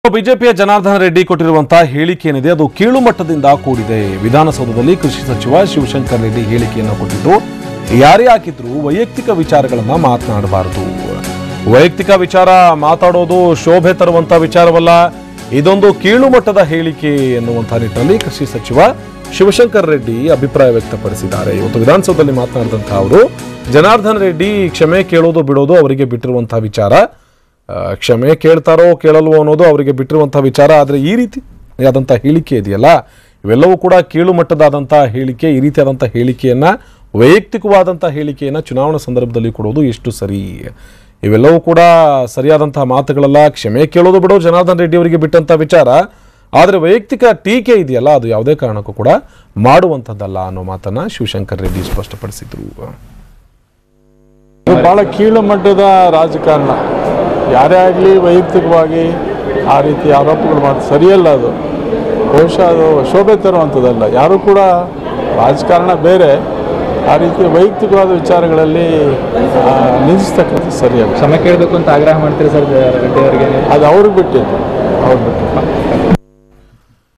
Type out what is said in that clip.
ಬಿಜೆಪಿಯ ಜನಾರ್ದನ ರೆಡ್ಡಿ ಕೊಟ್ಟಿರುವಂತಹ ಹೇಳಿಕೆ ಏನಿದೆ ಅದು ಕೀಳು ಮಟ್ಟದಿಂದ ಕೂಡಿದೆ ವಿಧಾನಸೌಧದಲ್ಲಿ ಕೃಷಿ ಸಚಿವ ಶಿವಶಂಕರ್ ರೆಡ್ಡಿ ಹೇಳಿಕೆಯನ್ನು ಕೊಟ್ಟಿದ್ದು ಯಾರೇ ಹಾಕಿದ್ರು ವೈಯಕ್ತಿಕ ವಿಚಾರಗಳನ್ನ ಮಾತನಾಡಬಾರದು ವೈಯಕ್ತಿಕ ವಿಚಾರ ಮಾತಾಡೋದು ಶೋಭೆ ತರುವಂತ ವಿಚಾರವಲ್ಲ ಇದೊಂದು ಕೀಳು ಮಟ್ಟದ ಹೇಳಿಕೆ ಎನ್ನುವಂತಹ ನಿಟ್ಟಿನಲ್ಲಿ ಕೃಷಿ ಸಚಿವ ಶಿವಶಂಕರ್ ರೆಡ್ಡಿ ಅಭಿಪ್ರಾಯ ವ್ಯಕ್ತಪಡಿಸಿದ್ದಾರೆ ಇವತ್ತು ವಿಧಾನಸೌಧದಲ್ಲಿ ಮಾತನಾಡಿದಂತಹ ಅವರು ಜನಾರ್ದನ್ ರೆಡ್ಡಿ ಕ್ಷಮೆ ಕೇಳೋದು ಬಿಡೋದು ಅವರಿಗೆ ಬಿಟ್ಟಿರುವಂತಹ ವಿಚಾರ ಆ, ಕ್ಷಮೆ ಕೇಳ್ತಾರೋ ಕೇಳಲ್ವೋ ಅನ್ನೋದು ಅವರಿಗೆ ಬಿಟ್ಟಿರುವಂತಹ ವಿಚಾರ ಆದರೆ ಈ ರೀತಿ ಆದಂಥ ಹೇಳಿಕೆ ಇದೆಯಲ್ಲ ಇವೆಲ್ಲವೂ ಕೂಡ ಕೀಳು ಮಟ್ಟದಾದಂಥ ಹೇಳಿಕೆ ಈ ರೀತಿಯಾದಂಥ ಹೇಳಿಕೆಯನ್ನ ವೈಯಕ್ತಿಕವಾದಂಥ ಹೇಳಿಕೆಯನ್ನ ಚುನಾವಣಾ ಸಂದರ್ಭದಲ್ಲಿ ಕೊಡೋದು ಎಷ್ಟು ಸರಿ ಇವೆಲ್ಲವೂ ಕೂಡ ಸರಿಯಾದಂತಹ ಮಾತುಗಳಲ್ಲ ಕ್ಷಮೆ ಕೇಳೋದು ಬಿಡೋ ಜನಾರ್ದನ್ ರೆಡ್ಡಿ ಅವರಿಗೆ ಬಿಟ್ಟಂತ ವಿಚಾರ ಆದರೆ ವೈಯಕ್ತಿಕ ಟೀಕೆ ಇದೆಯಲ್ಲ ಅದು ಯಾವುದೇ ಕಾರಣಕ್ಕೂ ಕೂಡ ಮಾಡುವಂಥದ್ದಲ್ಲ ಅನ್ನೋ ಮಾತನ್ನ ಶಿವಶಂಕರ್ ರೆಡ್ಡಿ ಸ್ಪಷ್ಟಪಡಿಸಿದ್ರು ಇದು ಭಾಳ ಕೀಳು ಮಟ್ಟದ ರಾಜಕಾರಣ ಯಾರೇ ಆಗಲಿ ವೈಯಕ್ತಿಕವಾಗಿ ಆ ರೀತಿ ಆರೋಪಗಳು ಮಾಡಿ ಸರಿಯಲ್ಲ ಅದು ಬಹುಶಃ ಅದು ಶೋಭೆ ತರುವಂಥದ್ದಲ್ಲ ಯಾರು ಕೂಡ ರಾಜಕಾರಣ ಬೇರೆ ಆ ರೀತಿ ವೈಯಕ್ತಿಕವಾದ ವಿಚಾರಗಳಲ್ಲಿ ಆ, ನಿಲ್ಲಿಸ್ತಕ್ಕಂಥದ್ದು ಸರಿಯಲ್ಲ ಕ್ಷಮೆ ಕೇಳಬೇಕು ಅಂತ ಆಗ್ರಹ ಮಾಡ್ತೀರಿ ಸರ್ ರೆಡ್ಡಿ ಅವರಿಗೆ ಅದು ಅವ್ರಿಗೆ ಬಿಟ್ಟಿದ್ದು ಅವ್ರಿಗೆ ಬಿಟ್ಟಿದ್ದು